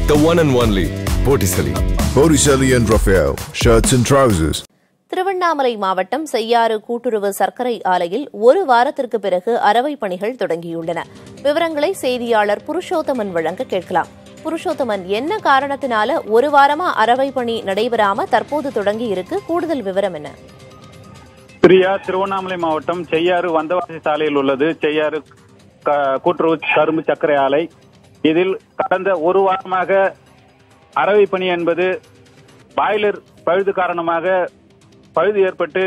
The one and only Botticelli. Botticelli and Raphael, shirts and trousers. Tiruvannamalai மாவட்டம் செய்யாறு கூட்டுறவு சர்க்கரை ஆலையில் ஒரு வாரத்திற்கு பிறகு அரவை பணிகள் தொடங்கியுள்ளன விவரங்களை செய்தியாளர் புருஷோத்தமன் வழங்க கேட்கலாம் புருஷோத்தமன் என்ன காரணத்தினால ஒரு வாரமா அரவை பணி நடைபெறாம தற்போது தொடங்கி இருக்கு கூடுதல் விவரம் என்ன பிரியா திருவண்ணாமலை மாவட்டம் செய்யாறு வந்தவாசி சாலையில் உள்ளது செய்யாறு க- கூட்டுறவு கரும்பு சர்க்கரை ஆலை இதில் கடந்த ஒரு வாரமாக அரவை பணி என்பது பாய்லர் பழுது காரணமாக பழுது ஏற்பட்டு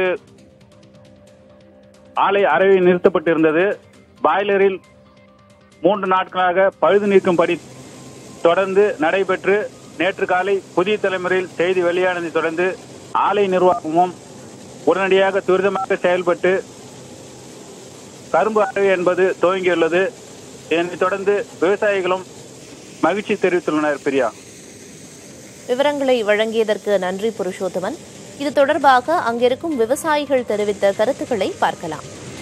ஆலை அரவை நிறுத்தப்பட்டிருந்தது பாய்லரில் மூன்று நாட்களாக பழுது நீக்கும் பணி தொடர்ந்து நடைபெற்று நேற்று காலை புதிய தலைமுறையில் செய்தி வெளியானதை தொடர்ந்து ஆலை நிர்வாகமும் உடனடியாக துரிதமாக செயல்பட்டு கரும்பு அறவை என்பது துவங்கியுள்ளது இதனைத் தொடர்ந்து விவசாயிகளும் மகிழ்ச்சி தெரிவித்துள்ளனர் பிரியா விவரங்களை வழங்கியதற்கு நன்றி புருஷோத்தமன் இது தொடர்பாக அங்கிருக்கும் விவசாயிகள் தெரிவித்த கருத்துக்களை பார்க்கலாம்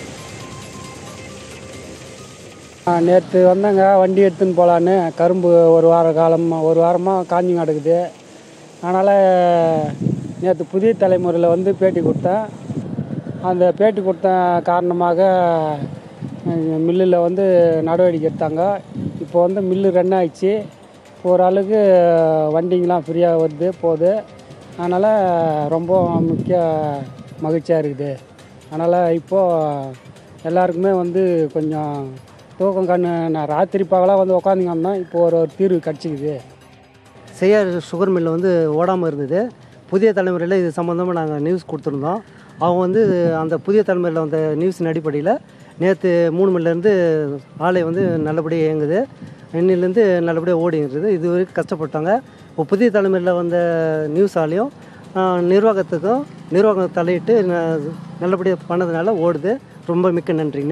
நேற்று வந்தேங்க வண்டி எடுத்துன்னு போகலான்னு கரும்பு ஒரு வார காலம் ஒரு வாரமாக காஞ்சி கிடக்குது அதனால் நேற்று புதிய தலைமுறையில் வந்து பேட்டி கொடுத்தேன் அந்த பேட்டி கொடுத்த காரணமாக மில்லில் வந்து நடவடிக்கை எடுத்தாங்க இப்போ வந்து மில்லு ரன் ஆயிடுச்சு ஓரளவுக்கு வண்டிங்கெலாம் ஃப்ரீயாக வருது போகுது அதனால் ரொம்ப முக்கிய மகிழ்ச்சியாக இருக்குது அதனால் இப்போது எல்லாருக்குமே வந்து கொஞ்சம் தூக்கம் கண்ணு நான் ராத்திரி பகலாக வந்து உட்காந்துங்க இருந்தேன் இப்போ ஒரு ஒரு தீர்வு கிடச்சிக்குது செய்யார் சுகர் மில் வந்து ஓடாமல் இருந்தது புதிய தலைமுறையில் இது சம்மந்தமாக நாங்கள் நியூஸ் கொடுத்துருந்தோம் அவங்க வந்து அந்த புதிய தலைமுறையில் வந்த நியூஸின் அடிப்படையில் நேற்று மூணு மணிலேருந்து ஆலை வந்து நல்லபடியாக இயங்குது இன்னிலேருந்து நல்லபடியாக ஓடிங்கிறது இது வரைக்கும் கஷ்டப்பட்டாங்க இப்போ புதிய தலைமுறையில் வந்த நியூஸ் ஆலையும் ஆஹ், நிர்வாகத்துக்கும் நிர்வாகம் தலையிட்டு ந- நல்லபடியாக பண்ணதுனால ஓடுது ரொம்ப மிக்க நன்றிங்க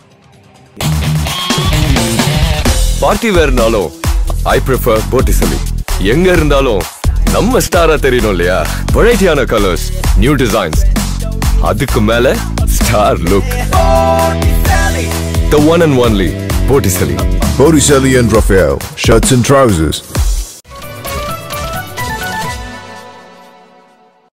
பார்ட்டி வேர்னாலும் ஐ ப்ரிஃபர் Botticelli. எங்க இருந்தாலும் நம்ம ஸ்டாரா தெரியணும் இல்லையா வெரைட்டியான கலர்ஸ் நியூ டிசைன்ஸ் அதுக்கு மேல star look The one and only Botticelli. Botticelli and Raphael, shirts and trousers.